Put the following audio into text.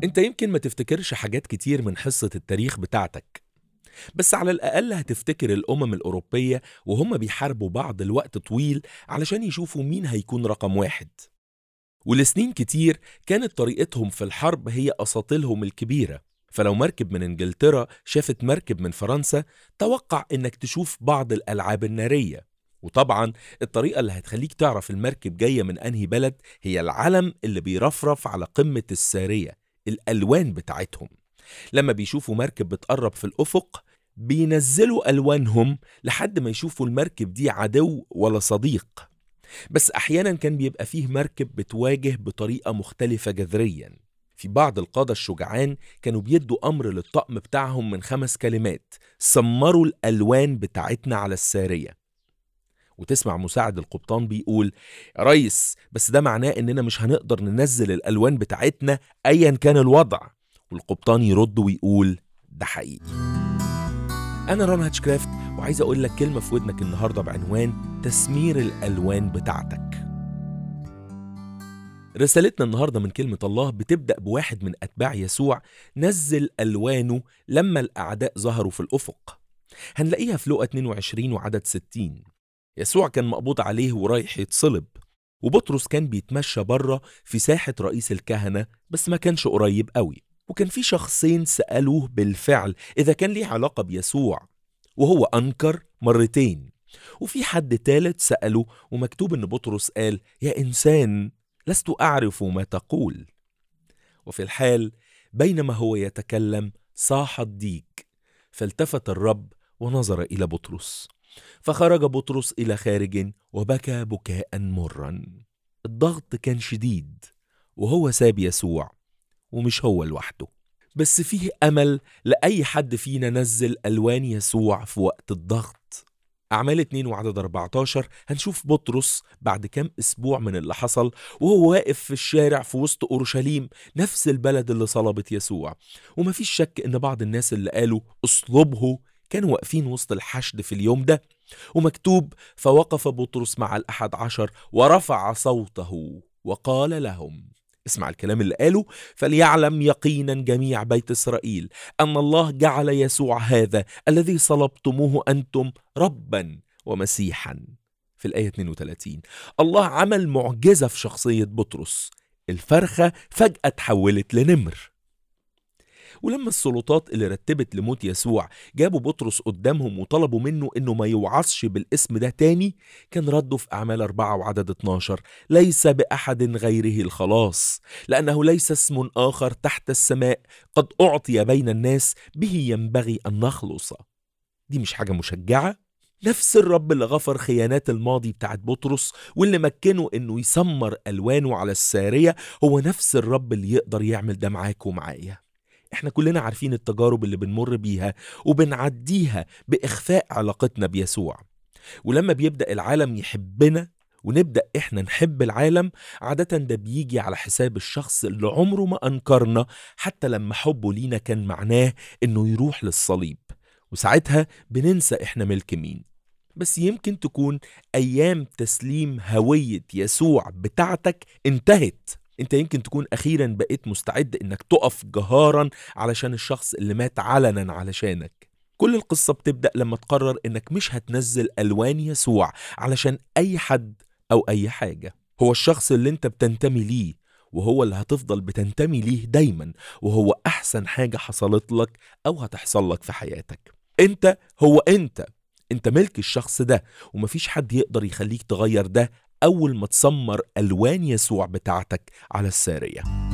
انت يمكن ما تفتكرش حاجات كتير من حصة التاريخ بتاعتك بس على الأقل هتفتكر الأمم الأوروبية وهم بيحاربوا بعض لوقت طويل علشان يشوفوا مين هيكون رقم واحد ولسنين كتير كانت طريقتهم في الحرب هي أساطيلهم الكبيرة فلو مركب من انجلترا شافت مركب من فرنسا توقع انك تشوف بعض الالعاب الناريه وطبعا الطريقه اللي هتخليك تعرف المركب جايه من انهي بلد هي العلم اللي بيرفرف على قمه الساريه الالوان بتاعتهم لما بيشوفوا مركب بتقرب في الافق بينزلوا الوانهم لحد ما يشوفوا المركب دي عدو ولا صديق بس احيانا كان بيبقى فيه مركب بتواجه بطريقه مختلفه جذريا في بعض القادة الشجعان كانوا بيدوا أمر للطقم بتاعهم من خمس كلمات سمروا الألوان بتاعتنا على السارية وتسمع مساعد القبطان بيقول يا ريس بس ده معناه إننا مش هنقدر ننزل الألوان بتاعتنا أيا كان الوضع والقبطان يرد ويقول ده حقيقي أنا رون هاتشكرافت وعايز أقول لك كلمة في ودنك النهاردة بعنوان تسمير الألوان بتاعتك رسالتنا النهارده من كلمة الله بتبدأ بواحد من أتباع يسوع نزل ألوانه لما الأعداء ظهروا في الأفق. هنلاقيها في لقا 22 وعدد 60. يسوع كان مقبوض عليه ورايح يتصلب وبطرس كان بيتمشى بره في ساحة رئيس الكهنة بس ما كانش قريب قوي وكان في شخصين سألوه بالفعل إذا كان ليه علاقة بيسوع وهو أنكر مرتين وفي حد تالت سأله ومكتوب إن بطرس قال يا إنسان لست اعرف ما تقول وفي الحال بينما هو يتكلم صاح الديك فالتفت الرب ونظر الى بطرس فخرج بطرس الى خارج وبكى بكاء مرا الضغط كان شديد وهو ساب يسوع ومش هو لوحده بس فيه امل لاي حد فينا نزل الوان يسوع في وقت الضغط أعمال 2 وعدد 14 هنشوف بطرس بعد كام أسبوع من اللي حصل وهو واقف في الشارع في وسط أورشليم نفس البلد اللي صلبت يسوع ومفيش شك إن بعض الناس اللي قالوا اصلبه كانوا واقفين وسط الحشد في اليوم ده ومكتوب فوقف بطرس مع الأحد عشر ورفع صوته وقال لهم اسمع الكلام اللي قاله فليعلم يقينا جميع بيت اسرائيل ان الله جعل يسوع هذا الذي صلبتموه انتم ربا ومسيحا في الايه 32 الله عمل معجزه في شخصيه بطرس الفرخه فجاه اتحولت لنمر ولما السلطات اللي رتبت لموت يسوع جابوا بطرس قدامهم وطلبوا منه انه ما يوعظش بالاسم ده تاني كان رده في اعمال أربعة وعدد 12 ليس باحد غيره الخلاص لانه ليس اسم اخر تحت السماء قد اعطي بين الناس به ينبغي ان نخلص دي مش حاجه مشجعه نفس الرب اللي غفر خيانات الماضي بتاعت بطرس واللي مكنه انه يسمر الوانه على الساريه هو نفس الرب اللي يقدر يعمل ده معاك ومعايا احنا كلنا عارفين التجارب اللي بنمر بيها وبنعديها باخفاء علاقتنا بيسوع ولما بيبدا العالم يحبنا ونبدا احنا نحب العالم عاده ده بيجي على حساب الشخص اللي عمره ما انكرنا حتى لما حبه لينا كان معناه انه يروح للصليب وساعتها بننسى احنا ملك مين بس يمكن تكون ايام تسليم هويه يسوع بتاعتك انتهت انت يمكن تكون اخيرا بقيت مستعد انك تقف جهارا علشان الشخص اللي مات علنا علشانك كل القصة بتبدأ لما تقرر انك مش هتنزل الوان يسوع علشان اي حد او اي حاجة هو الشخص اللي انت بتنتمي ليه وهو اللي هتفضل بتنتمي ليه دايما وهو احسن حاجة حصلت لك او هتحصل لك في حياتك انت هو انت انت ملك الشخص ده ومفيش حد يقدر يخليك تغير ده أول ما تسمر ألوان يسوع بتاعتك على السارية